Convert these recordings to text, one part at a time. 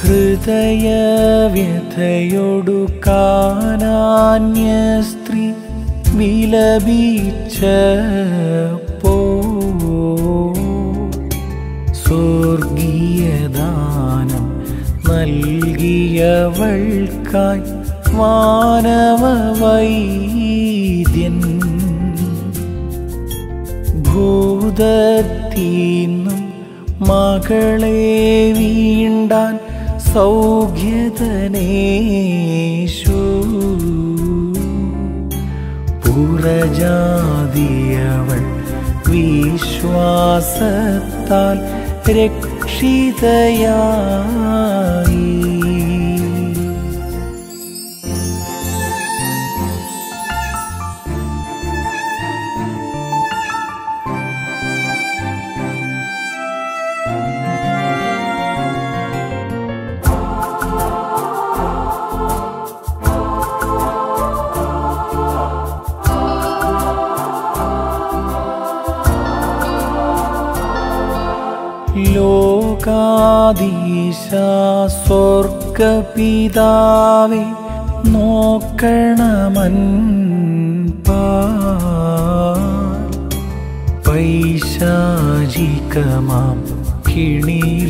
ഹൃദയവ്യഥയൊടു കാനാന്യ സ്ത്രീ വിലപിച്ചപ്പോ സ്വർഗീയദാനം നൽകിയവൾക്കായി മാനവ വൈദ്യൻ ഭൂതത്തീന്നും മകളെ വീണ്ടാൻ സൗഖ്യതനേശു പുറജാതിയവൾ വിശ്വാസത്താൽ രക്ഷിതയായി ലോകാദീശ സ്വർഗപിതാവേ നോക്കണമൻ പൈശാചികമാം കിണിയിൽ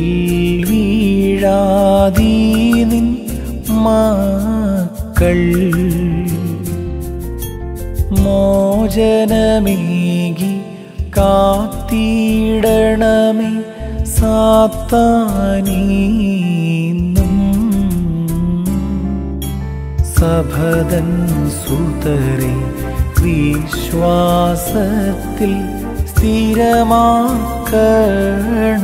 വീഴാതീ നിൻ മക്കൾ മോചനമേകി കാത്തിടണമേ സാത്താനീന്നും സഭതൻ സുതരെ വിശ്വാസത്തിൽ സ്ഥിരമാക്കണമേ